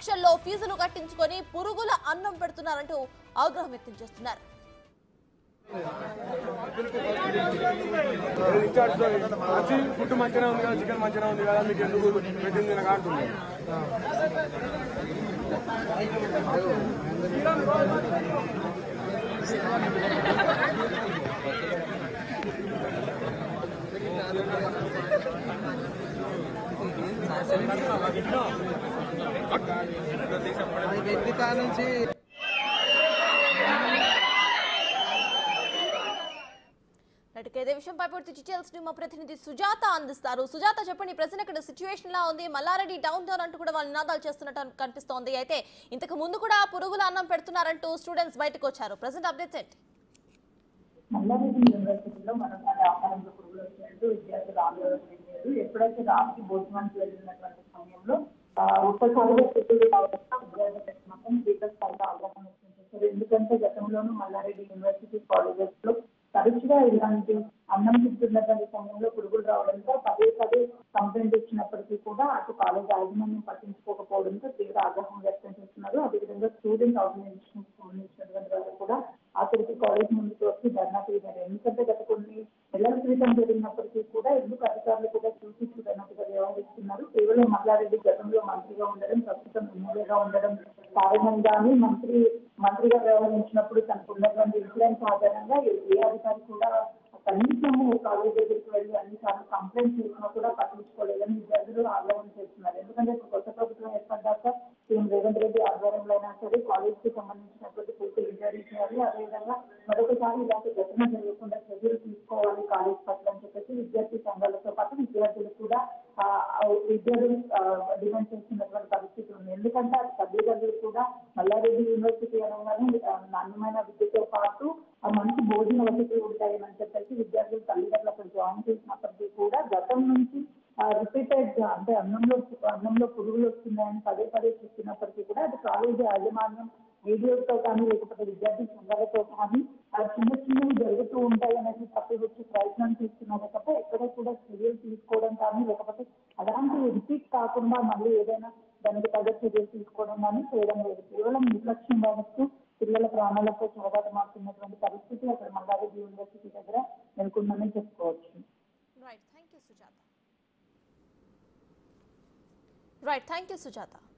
లక్షల్లో ఫీజులు కట్టించుకొని పురుగుల అన్నం పెడుతున్నారంటూ ఆగ్రహం వ్యక్తం చేస్తున్నారు ఇన్ఛార్జ్ వచ్చి ఫుడ్ మంచిగా ఉంది కదా చికెన్ మంచిగా ఉంది కదా మీకు ఎందుకు పెట్టింది తినక అంటుంది అది వ్యక్తి కా నుంచి రైట్ ఇదే విషయంపై పూర్తి డీటెయిల్స్ ని మా ప్రతినిధి సుజాత అందిస్తారు సుజాత చెప్పండి ప్రజెంట్ ఇక్కడ సిచ్యువేషన్ లా ఉంది మల్లారెడ్డి డౌన్ టౌన్ అంటూ కూడా వాళ్ళు నినాదాలు చేస్తున్నట్టు కనిపిస్తోంది అయితే ఇంతకు ముందు కూడా పురుగుల అన్నం పెడుతున్నారంటూ స్టూడెంట్స్ బయటకు వచ్చారు ప్రజెంట్ అప్డేట్స్ ఏంటి మల్లారెడ్డి యూనివర్సిటీలో మరోసారి ఆహారంలో పురుగులు వచ్చినట్టు విద్యార్థులు ఆందోళన చెందారు ఎప్పుడైతే రాత్రి భోజనానికి వెళ్ళినటువంటి సమయంలో ఆ, ఒక్కసారిగా పురుగులు రావడంతో విద్యార్థులకు మాత్రం తీవ్ర స్థాయిలో ఆగ్రహం వ్యక్తం చేశారు ఎందుకంటే గతంలోనూ మల్లారెడ్డి యూనివర్సిటీ కాలేజెస్ లో తరచుగా ఇలాంటి అన్నం తింటున్నటువంటి సమయంలో పురుగులు రావడంతో పదే పదే కంప్లైంట్ ఇచ్చినప్పటికీ కూడా అటు కాలేజ్ యాజమాన్యం పట్టించుకోకపోవడంతో తీవ్ర ఆగ్రహం వ్యక్తం చేస్తున్నారు అదేవిధంగా స్టూడెంట్ ఆర్గనైజేషన్ సంబంధించినటువంటి వాళ్ళు కూడా అక్కడికి కాలేజ్ ముందుకు వచ్చి ధర్నా చేశారు ఎందుకంటే గత కొన్ని నెలల క్రితం జరిగినప్పటికీ కూడా ఎందుకు అధికారులు కూడా చూసి చూడనట్టుగా వ్యవహరిస్తున్నారు కేవలం మల్లారెడ్డి గతంలో మంత్రిగా ఉండడం ప్రస్తుతం ఎమ్మెల్యేగా ఉండడం కారణంగానే మంత్రి మంత్రిగా వ్యవహరించినప్పుడు తనకు ఉన్నటువంటి ఇన్ఫ్లుయెన్స్ ఆధారంగా ఏ ఏ అధికారి కూడా కనీసము కాలేజ్ దగ్గరికి వెళ్ళి అన్నిసార్లు కంప్లైంట్ చేసినా కూడా పట్టించుకోలేదని విద్యార్థులు ఆందోళన చేస్తున్నారు ఎందుకంటే ఇప్పుడు కొత్త ప్రభుత్వం ఏర్పడ్డాక సీఎం రేవంత్ రెడ్డి ఆధ్వర్యంలో అయినా సరే కాలేజ్ కి సంబంధించినటువంటి పూర్తి ఎంక్వైరీ చేయాలి అదేవిధంగా మరొకసారి ఇలాంటి ఘటన జరగకుండా చర్యలు తీసుకోవాలి కాలేజ్ పట్ల అని చెప్పేసి విద్యార్థి సంఘాలతో పాటు విద్యార్థులు కూడా ఆ, ఆ, విద్యార్థులు ఆ, డిమాండ్ చేస్తున్నటువంటి పరిస్థితి ఉంది ఎందుకంటే ఆ తల్లిదండ్రులు కూడా మల్లారెడ్డి యూనివర్సిటీ అనగానే ఆ, నాణ్యమైన విద్యతో పాటు ఆ మంచి భోజన వసతి ఉంటాయని అని చెప్పేసి విద్యార్థులు తల్లిదండ్రులు అక్కడ జాయిన్ చేసినప్పటికీ కూడా గతం నుంచి రిపీటెడ్ అంటే అన్నంలో అన్నంలో పురుగులు వస్తున్నాయని పదే పదే చెప్తున్నప్పటికీ కూడా అది కాలేజీ యాజమాన్యం వీడియోతో కానీ లేకపోతే విద్యార్థి సంఘాలతో కానీ ఆ చిన్న చిన్నవి జరుగుతూ ఉంటాయి అనేది తప్పివచ్చే ప్రయత్నం చేస్తున్నారు తప్ప ఎక్కడ కూడా చర్యలు తీసుకోవడం కానీ లేకపోతే అలాంటి రిపీట్ కాకుండా మళ్ళీ ఏదైనా దానికి తగ్గ చర్యలు తీసుకోవడం కానీ చేయడం లేదు కేవలం నిర్లక్ష్యం వహిస్తూ పిల్లల ప్రాణాలతో చెలగాటమాడుతున్నటువంటి పరిస్థితి అక్కడ మల్లారెడ్డి యూనివర్సిటీ దగ్గర నెలకొందని చెప్పుకోవచ్చు right thank you Sujatha right thank you Sujatha